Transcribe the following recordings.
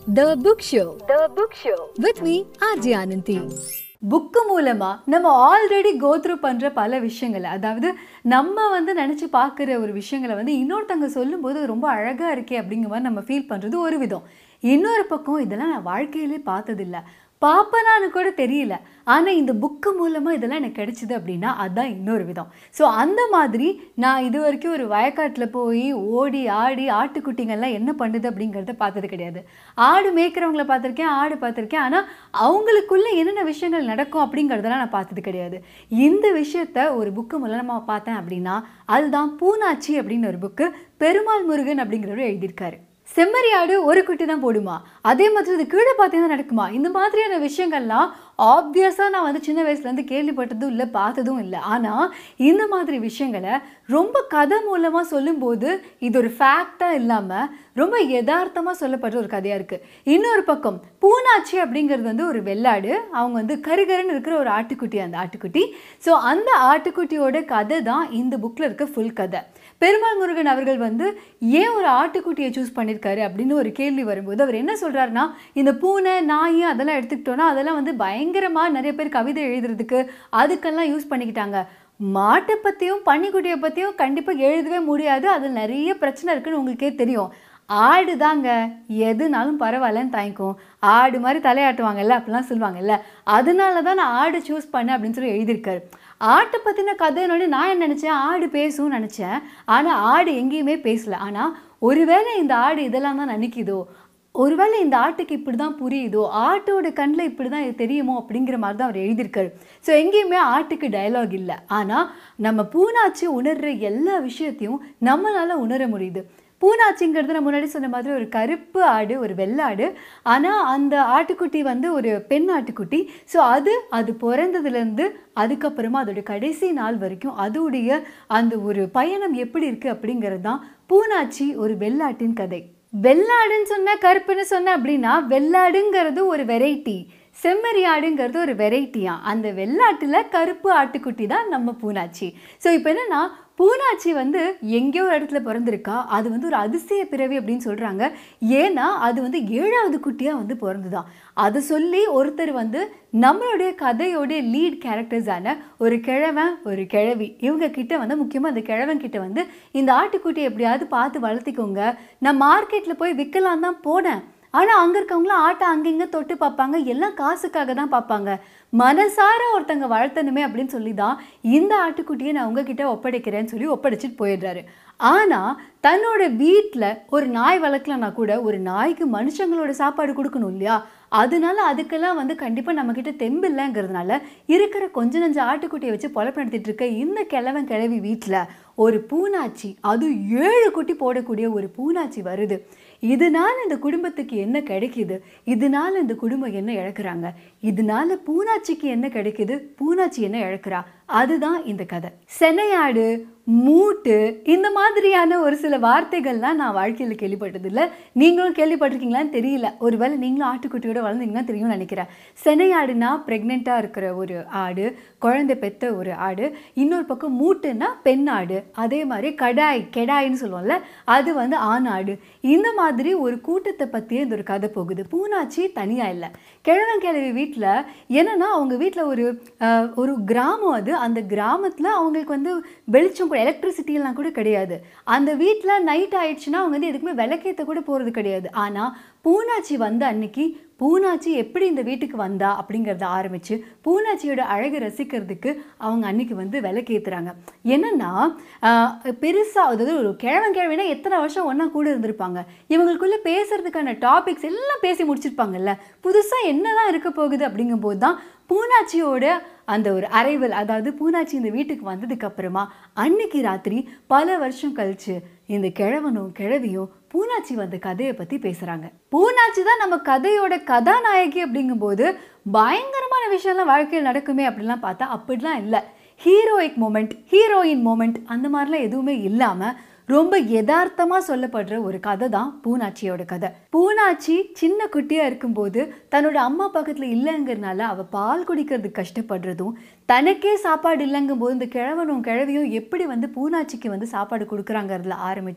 The Book Show. The Book Show. With me, RJ Ananthi. Book மூலமா நம்ம already go through பண்ற பல விஷயங்களை அதாவது நம்ம வந்து நினைச்சு பார்க்குற ஒரு விஷயங்களை வந்து இன்னொருத்தவங்க சொல்லும்போது அது ரொம்ப அழகா இருக்கே அப்படிங்கிற மாதிரி நம்ம ஃபீல் பண்றது ஒரு விதம் இன்னொரு பக்கம் இதெல்லாம் நான் வாழ்க்கையிலே பார்த்ததில்ல பாப்பனான்னு கூட தெரியல ஆனால் இந்த புக்கு மூலமாக இதெல்லாம் எனக்கு கிடைச்சிது அப்படின்னா அதுதான் இன்னொரு விதம் ஸோ அந்த மாதிரி நான் இது வரைக்கும் ஒரு வயக்காட்டில் போய் ஓடி ஆடி ஆட்டுக்குட்டிங்கெல்லாம் என்ன பண்ணுது அப்படிங்கிறத பார்த்தது கிடையாது ஆடு மேய்க்கிறவங்கள பார்த்துருக்கேன் ஆடு பார்த்துருக்கேன் ஆனால் அவங்களுக்குள்ள என்னென்ன விஷயங்கள் நடக்கும் அப்படிங்கிறதெல்லாம் நான் பார்த்தது கிடையாது இந்த விஷயத்த ஒரு புக்கு மூலமாக பார்த்தேன் அப்படின்னா அதுதான் பூனாச்சி அப்படின்னு ஒரு புக்கு பெருமாள் முருகன் அப்படிங்கிறவர் எழுதியிருக்காரு செம்மறி ஆடு ஒரு குட்டி தான் போடுமா அதே மாதிரி இது கீழே பார்த்தீங்கன்னா நடக்குமா இந்த மாதிரியான விஷயங்கள்லாம் ஆப்வியஸாக நான் வந்து சின்ன வயசுலேருந்து கேள்விப்பட்டதும் இல்லை பார்த்ததும் இல்லை ஆனால் இந்த மாதிரி விஷயங்களை ரொம்ப கதை மூலமாக சொல்லும்போது இது ஒரு ஃபேக்டாக இல்லாமல் ரொம்ப யதார்த்தமாக சொல்லப்படுற ஒரு கதையாக இருக்குது இன்னொரு பக்கம் பூனாச்சி அப்படிங்கிறது வந்து ஒரு வெள்ளாடு அவங்க வந்து கருகருன்னு இருக்கிற ஒரு ஆட்டுக்குட்டி அந்த ஆட்டுக்குட்டி ஸோ அந்த ஆட்டுக்குட்டியோட கதை தான் இந்த புக்கில் இருக்க ஃபுல் கதை பெருமாள் முருகன் அவர்கள் வந்து ஏன் ஒரு ஆட்டுக்குட்டியை சூஸ் பண்ணியிருக்காரு அப்படின்னு ஒரு கேள்வி வரும்போது அவர் என்ன சொல்கிறாருன்னா இந்த பூனை நாய் அதெல்லாம் எடுத்துக்கிட்டோன்னா அதெல்லாம் வந்து பயங்கரமாக நிறைய பேர் கவிதை எழுதுறதுக்கு அதுக்கெல்லாம் யூஸ் பண்ணிக்கிட்டாங்க மாட்டை பற்றியும் பன்னிக்குட்டியை பற்றியும் கண்டிப்பாக எழுதவே முடியாது அதில் நிறைய பிரச்சனை இருக்குன்னு உங்களுக்கே தெரியும் ஆடு தாங்க எதுனாலும் பரவாயில்லன்னு தாங்கிக்கும் ஆடு மாதிரி தலையாட்டுவாங்கல்ல அப்படிலாம் சொல்லுவாங்கல்ல அதனால தான் நான் ஆடு சூஸ் பண்ணேன் அப்படின்னு சொல்லி எழுதியிருக்காரு ஆட்டை பற்றின கதையினோட நான் என்ன நினச்சேன் ஆடு பேசும்னு நினச்சேன் ஆனால் ஆடு எங்கேயுமே பேசல ஆனால் ஒருவேளை இந்த ஆடு இதெல்லாம் தான் நினைக்குதோ ஒருவேளை இந்த ஆட்டுக்கு இப்படி தான் புரியுதோ ஆட்டோட கண்ணில் இப்படி தான் இது தெரியுமோ அப்படிங்கிற மாதிரி தான் அவர் எழுதியிருக்காரு ஸோ எங்கேயுமே ஆட்டுக்கு டயலாக் இல்லை ஆனால் நம்ம பூனாச்சி உணர்கிற எல்லா விஷயத்தையும் நம்மளால் உணர முடியுது பூனாச்சிங்கிறது நான் முன்னாடி சொன்ன மாதிரி ஒரு கருப்பு ஆடு ஒரு வெள்ளாடு ஆனால் அந்த ஆட்டுக்குட்டி வந்து ஒரு பெண் ஆட்டுக்குட்டி ஸோ அது அது பிறந்ததுலேருந்து அதுக்கப்புறமா அதோட கடைசி நாள் வரைக்கும் அதோடைய அந்த ஒரு பயணம் எப்படி இருக்குது அப்படிங்கிறது தான் பூனாச்சி ஒரு வெள்ளாட்டின் கதை வெள்ளாடுன்னு சொன்ன கருப்புன்னு சொன்ன அப்படின்னா வெள்ளாடுங்கிறது ஒரு வெரைட்டி செம்மறி ஆடுங்கிறது ஒரு வெரைட்டியா அந்த வெள்ளாட்டில் கருப்பு ஆட்டுக்குட்டி தான் நம்ம பூனாச்சி ஸோ இப்போ என்னென்னா பூனாச்சி வந்து எங்கேயோ ஒரு இடத்துல பிறந்திருக்கா அது வந்து ஒரு அதிசய பிறவி அப்படின்னு சொல்கிறாங்க ஏன்னா அது வந்து ஏழாவது குட்டியாக வந்து பிறந்துதான் அதை சொல்லி ஒருத்தர் வந்து நம்மளுடைய கதையோடைய லீட் கேரக்டர்ஸான ஒரு கிழவன் ஒரு கிழவி இவங்க கிட்ட வந்து முக்கியமாக அந்த கிழவன் கிட்ட வந்து இந்த ஆட்டுக்குட்டியை எப்படியாவது பார்த்து வளர்த்திக்கோங்க நான் மார்க்கெட்டில் போய் விற்கலாம் தான் போனேன் ஆனால் அங்கே இருக்கவங்களாம் ஆட்டை அங்கங்கே தொட்டு பார்ப்பாங்க எல்லாம் காசுக்காக தான் பார்ப்பாங்க மனசார ஒருத்தங்க வளர்த்தணுமே அப்படின்னு சொல்லி தான் இந்த ஆட்டுக்குட்டியை நான் உங்ககிட்ட ஒப்படைக்கிறேன்னு சொல்லி ஒப்படைச்சிட்டு போயிடுறாரு ஆனால் தன்னோட வீட்டில் ஒரு நாய் வளர்க்கலனா கூட ஒரு நாய்க்கு மனுஷங்களோட சாப்பாடு கொடுக்கணும் இல்லையா அதனால அதுக்கெல்லாம் வந்து கண்டிப்பாக நம்மக்கிட்ட தெம்பு இல்லைங்கிறதுனால இருக்கிற கொஞ்ச நஞ்ச ஆட்டுக்குட்டியை வச்சு பொழப்பு நடத்திட்டு இருக்க இந்த கிழவன் கிழவி வீட்டில் ஒரு பூனாச்சி அது ஏழு குட்டி போடக்கூடிய ஒரு பூனாச்சி வருது இதனால இந்த குடும்பத்துக்கு என்ன கிடைக்குது இதனால இந்த குடும்பம் என்ன இழக்கிறாங்க இதனால பூனாச்சிக்கு என்ன கிடைக்குது பூனாச்சி என்ன இழக்கிறா அதுதான் இந்த கதை செனையாடு மூட்டு இந்த மாதிரியான ஒரு சில வார்த்தைகள்லாம் நான் வாழ்க்கையில் கேள்விப்பட்டதில்லை நீங்களும் கேள்விப்பட்டிருக்கீங்களான்னு தெரியல ஒருவேளை நீங்களும் ஆட்டுக்குட்டியோட வளர்ந்தீங்கன்னா தெரியும்னு நினைக்கிறேன் செனையாடுனா ப்ரெக்னெண்ட்டாக இருக்கிற ஒரு ஆடு குழந்தை பெத்த ஒரு ஆடு இன்னொரு பக்கம் மூட்டுன்னா பெண் ஆடு அதே மாதிரி கடாய் கெடாயின்னு சொல்லுவோம்ல அது வந்து ஆண் ஆடு இந்த மாதிரி ஒரு கூட்டத்தை பற்றியே இந்த ஒரு கதை போகுது பூனாச்சி தனியாக இல்லை கிழவன் கிழவி வீட்டில் என்னன்னா அவங்க வீட்டில் ஒரு அஹ், ஒரு கிராமம் அது அந்த கிராமத்தில் அவங்களுக்கு வந்து வெளிச்சம் கூட எலக்ட்ரிசிட்டி எல்லாம் கூட கிடையாது அந்த வீட்டில் நைட் ஆயிடுச்சுன்னா அவங்க வந்து எதுக்குமே விளக்கேற்ற கூட போகிறது கிடையாது ஆனால் பூனாச்சி வந்த அன்னைக்கு பூனாச்சி எப்படி இந்த வீட்டுக்கு வந்தா அப்படிங்கிறத ஆரம்பித்து பூனாச்சியோட அழகை ரசிக்கிறதுக்கு அவங்க அன்னைக்கு வந்து விளக்கேற்றுறாங்க என்னன்னா பெருசாக அதாவது ஒரு கிழவன் கிழவினா எத்தனை வருஷம் ஒன்றா கூட இருந்திருப்பாங்க இவங்களுக்குள்ளே பேசுறதுக்கான டாபிக்ஸ் எல்லாம் பேசி முடிச்சிருப்பாங்கல்ல புதுசாக என்னதான் இருக்க போகுது அப்படிங்கும்போது தான் பூனாச்சியோட அந்த ஒரு அரைவல் அதாவது பூனாச்சி இந்த வீட்டுக்கு வந்ததுக்கு அப்புறமா அன்னைக்கு ராத்திரி பல வருஷம் கழிச்சு இந்த கிழவனும் கிழவியும் பூனாச்சி வந்த கதையை பற்றி பேசுகிறாங்க பூனாச்சி தான் நம்ம கதையோட கதாநாயகி அப்படிங்கும்போது பயங்கரமான விஷயம்லாம் வாழ்க்கையில் நடக்குமே அப்படிலாம் பார்த்தா அப்படிலாம் இல்லை ஹீரோயிக் மூமெண்ட் ஹீரோயின் மூமெண்ட் அந்த மாதிரிலாம் எதுவுமே இல்லாமல் ரொம்ப யதார்த்தமாக சொல்லப்படுற ஒரு கதை தான் பூனாச்சியோட கதை பூனாச்சி சின்ன குட்டியாக இருக்கும்போது தன்னோட அம்மா பக்கத்தில் இல்லைங்கிறனால அவள் பால் குடிக்கிறதுக்கு கஷ்டப்படுறதும் தனக்கே சாப்பாடு இல்லைங்கும் போது இந்த கிழவனும் கிழவியும் எப்படி வந்து பூனாச்சிக்கு வந்து சாப்பாடு கொடுக்குறாங்கிறதுல ஆரம்பிச்சு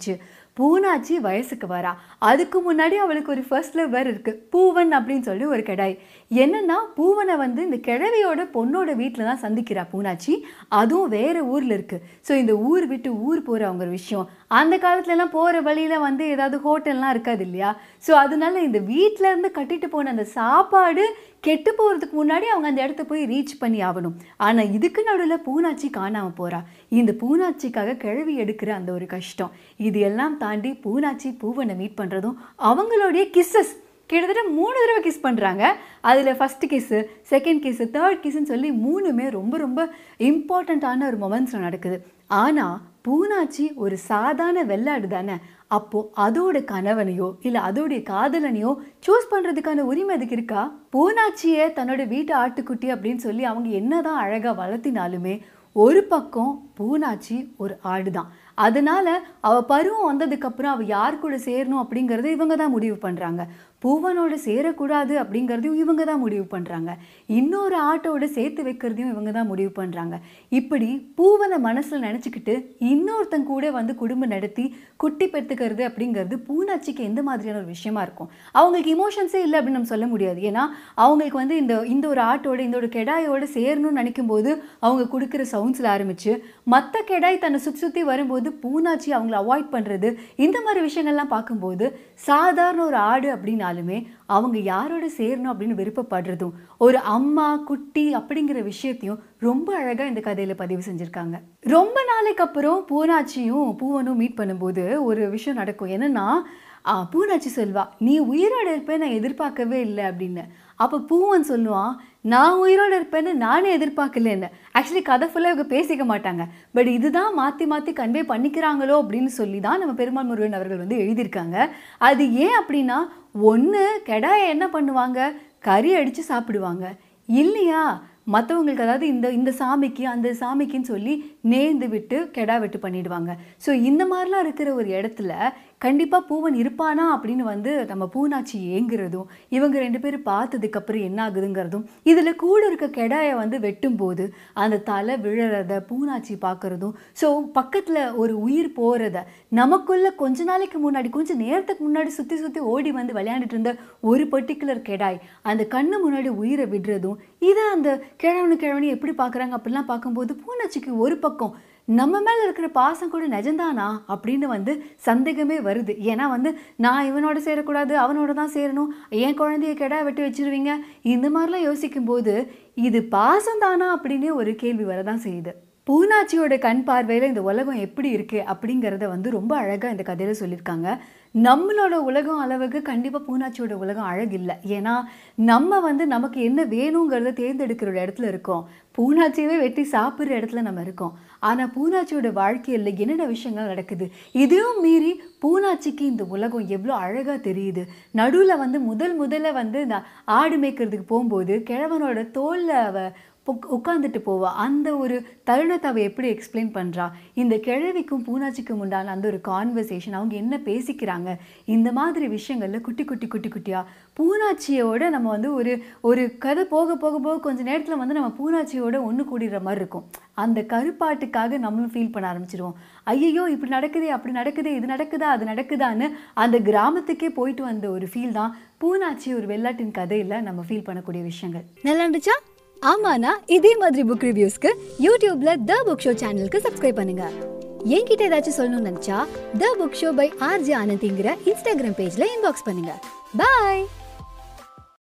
பூனாச்சி வயசுக்கு வரா அதுக்கு முன்னாடி அவளுக்கு ஒரு ஃபர்ஸ்ட் லவ் வேறு இருக்குது பூவன் அப்படின்னு சொல்லி ஒரு கிடாய் என்னன்னா பூவனை வந்து இந்த கிழவியோட பொண்ணோட வீட்டில் தான் சந்திக்கிறா பூனாச்சி அதுவும் வேறு ஊரில் இருக்குது ஸோ இந்த ஊர் விட்டு ஊர் போகிற அவங்க ஒரு விஷயம் அந்த காலத்துலலாம் போகிற வழியில் வந்து ஏதாவது ஹோட்டல்லாம் இருக்காது இல்லையா ஸோ அதனால இந்த வீட்டில் இருந்து கட்டிட்டு போன அந்த சாப்பாடு கெட்டு போகிறதுக்கு முன்னாடி அவங்க அந்த இடத்த போய் ரீச் பண்ணி ஆகணும் ஆனால் இதுக்கு நடுவில் பூனாச்சி காணாமல் போகிறா இந்த பூனாச்சிக்காக கிழவி எடுக்கிற அந்த ஒரு கஷ்டம் இது எல்லாம் தாண்டி பூனாச்சி பூவனை மீட் பண்ணுறதும் அவங்களுடைய கிஸ்ஸஸ் கிட்டத்தட்ட மூணு தடவை கிஸ் பண்ணுறாங்க அதில் first kiss second kiss third கிஸ்ஸுன்னு சொல்லி மூணுமே ரொம்ப ரொம்ப இம்பார்ட்டண்ட்டான ஒரு மொமெண்ட்ஸில் நடக்குது ஆனால் பூனாச்சி ஒரு சாதாரண வெள்ளாடு தானே அப்போது அதோட கணவனையோ இல்லை அதோடைய காதலனையோ சூஸ் பண்ணுறதுக்கான உரிமை அதுக்கு இருக்கா பூனாச்சியை தன்னோட வீட்டு ஆட்டுக்குட்டி அப்படின்னு சொல்லி அவங்க என்னதான் அழகாக வளர்த்தினாலுமே ஒரு பக்கம் பூனாச்சி ஒரு ஆடு தான் அதனால அவ பருவம் வந்ததுக்கப்புறம் அவள் யார் கூட சேரணும் அப்படிங்கிறத இவங்க தான் முடிவு பண்ணுறாங்க பூவனோட சேரக்கூடாது அப்படிங்கிறதையும் இவங்க தான் முடிவு பண்ணுறாங்க இன்னொரு ஆட்டோட சேர்த்து வைக்கிறதையும் இவங்க தான் முடிவு பண்ணுறாங்க இப்படி பூவனை மனசில் நினச்சிக்கிட்டு இன்னொருத்தன் கூட வந்து குடும்பம் நடத்தி குட்டி பெற்றுக்கிறது அப்படிங்கிறது பூனாச்சிக்கு எந்த மாதிரியான ஒரு விஷயமா இருக்கும் அவங்களுக்கு இமோஷன்ஸே இல்லை அப்படின்னு நம்ம சொல்ல முடியாது ஏன்னா அவங்களுக்கு வந்து இந்த இந்த ஒரு ஆட்டோட இந்த ஒரு கெடாயோட சேரணும்னு நினைக்கும் போது அவங்க கொடுக்குற சவுண்ட்ஸில் ஆரம்பிச்சு மற்ற கெடாய் தன்னை சுற்றி சுற்றி வரும்போது பூனாச்சி அவங்கள அவாய்ட் பண்ணுறது இந்த மாதிரி விஷயங்கள்லாம் பார்க்கும்போது சாதாரண ஒரு ஆடு அப்படின்னாலுமே அவங்க யாரோட சேரணும் அப்படின்னு விருப்பப்படுறதும் ஒரு அம்மா குட்டி அப்படிங்கிற விஷயத்தையும் ரொம்ப அழகாக இந்த கதையில் பதிவு செஞ்சுருக்காங்க ரொம்ப நாளைக்கு அப்புறம் பூனாச்சியும் பூவனும் மீட் பண்ணும்போது ஒரு விஷயம் நடக்கும் என்னன்னா ஆ, பூனாச்சி சொல்வா நீ உயிரோட இருப்பேன் நான் எதிர்பார்க்கவே இல்லை அப்படின்னு அப்போ பூவன் சொல்லுவான் நான் உயிரோட இருப்பேன்னு நானே எதிர்பார்க்கலன்னு ஆக்சுவலி கதை ஃபுல்லாக இவங்க பேசிக்க மாட்டாங்க பட் இதுதான் மாற்றி மாற்றி கன்வே பண்ணிக்கிறாங்களோ அப்படின்னு சொல்லி தான் நம்ம பெருமாள் முருகன் அவர்கள் வந்து எழுதியிருக்காங்க அது ஏன் அப்படின்னா ஒன்று கெடாயை என்ன பண்ணுவாங்க கறி அடித்து சாப்பிடுவாங்க இல்லையா மற்றவங்களுக்கு அதாவது இந்த இந்த சாமிக்கு அந்த சாமிக்குன்னு சொல்லி நேர்ந்து விட்டு கெடா வெட்டு பண்ணிடுவாங்க ஸோ இந்த மாதிரிலாம் இருக்கிற ஒரு இடத்துல கண்டிப்பாக பூவன் இருப்பானா அப்படின்னு வந்து நம்ம பூனாச்சி ஏங்குறதும் இவங்க ரெண்டு பேரும் பார்த்ததுக்கப்புறம் என்ன ஆகுதுங்கிறதும் இதில் கூட இருக்க கெடாயை வந்து வெட்டும்போது அந்த தலை விழறத பூனாச்சி பார்க்குறதும் ஸோ பக்கத்தில் ஒரு உயிர் போகிறத நமக்குள்ள கொஞ்ச நாளைக்கு முன்னாடி கொஞ்சம் நேரத்துக்கு முன்னாடி சுற்றி சுற்றி ஓடி வந்து விளையாண்டுட்டு இருந்த ஒரு பர்டிகுலர் கெடாய் அந்த கண்ணு முன்னாடி உயிரை விடுறதும் இதை அந்த கிழவனு கிழவனி எப்படி பார்க்குறாங்க அப்படிலாம் பார்க்கும்போது பூனாச்சிக்கு ஒரு பக்கம் நம்ம மேலே இருக்கிற பாசம் கூட நிஜம்தானா அப்படின்னு வந்து சந்தேகமே வருது ஏன்னா வந்து நான் இவனோட சேரக்கூடாது அவனோட தான் சேரணும் என் குழந்தைய கெடா வெட்டி வச்சிருவீங்க இந்த மாதிரிலாம் யோசிக்கும்போது இது பாசம் தானா அப்படின்னு ஒரு கேள்வி வரதான் செய்யுது பூனாச்சியோட கண் பார்வையில் இந்த உலகம் எப்படி இருக்குது அப்படிங்கிறத வந்து ரொம்ப அழகாக இந்த கதையில் சொல்லியிருக்காங்க நம்மளோட உலகம் அளவுக்கு கண்டிப்பாக பூனாச்சியோட உலகம் அழகில்லை ஏன்னா நம்ம வந்து நமக்கு என்ன வேணுங்கிறத தேர்ந்தெடுக்கிற ஒரு இடத்துல இருக்கோம் பூனாச்சியவே வெட்டி சாப்பிட்ற இடத்துல நம்ம இருக்கோம் ஆனால் பூனாச்சியோட வாழ்க்கையில் என்னென்ன விஷயங்கள் நடக்குது இதையும் மீறி பூனாச்சிக்கு இந்த உலகம் எவ்வளோ அழகாக தெரியுது நடுவில் வந்து முதல் முதல்ல வந்து இந்த ஆடு மேய்க்கிறதுக்கு போகும்போது கிழவனோட தோலில் அவ உக்- உட்காந்துட்டு போவா அந்த ஒரு தருணத்தை அவள் எப்படி எக்ஸ்பிளைன் பண்ணுறா இந்த கிழவிக்கும் பூனாச்சிக்கும் உண்டான அந்த ஒரு கான்வர்சேஷன் அவங்க என்ன பேசிக்கிறாங்க இந்த மாதிரி விஷயங்களில் குட்டி குட்டி குட்டி குட்டியாக பூனாச்சியோட நம்ம வந்து ஒரு ஒரு கதை போக போக போக கொஞ்ச நேரத்தில் வந்து நம்ம பூனாச்சியோட ஒன்று கூடிடுற மாதிரி இருக்கும் அந்த கருப்பாட்டுக்காக நம்மளும் ஃபீல் பண்ண ஆரம்பிச்சிருவோம் ஐயையோ இப்படி நடக்குதே அப்படி நடக்குதே இது நடக்குதா அது நடக்குதான்னு அந்த கிராமத்துக்கே போயிட்டு வந்த ஒரு ஃபீல் தான் பூனாச்சி ஒரு வெள்ளாட்டின் கதையில் நம்ம ஃபீல் பண்ணக்கூடிய விஷயங்கள் நல்லா இருந்துச்சா ஆமாண்ணா இதே மாதிரி புக் ரிவ்யூஸ்க்கு யூடியூப்ல த புக் ஷோ சேனலுக்கு சப்ஸ்கிரைப் பண்ணுங்க என்கிட்ட ஏதாச்சும் சொல்லணும்னு நினைச்சா the book show by RJ ஆனந்திங்கிற இன்ஸ்டாகிராம் பேஜ்ல இன்பாக்ஸ் பண்ணுங்க பாய்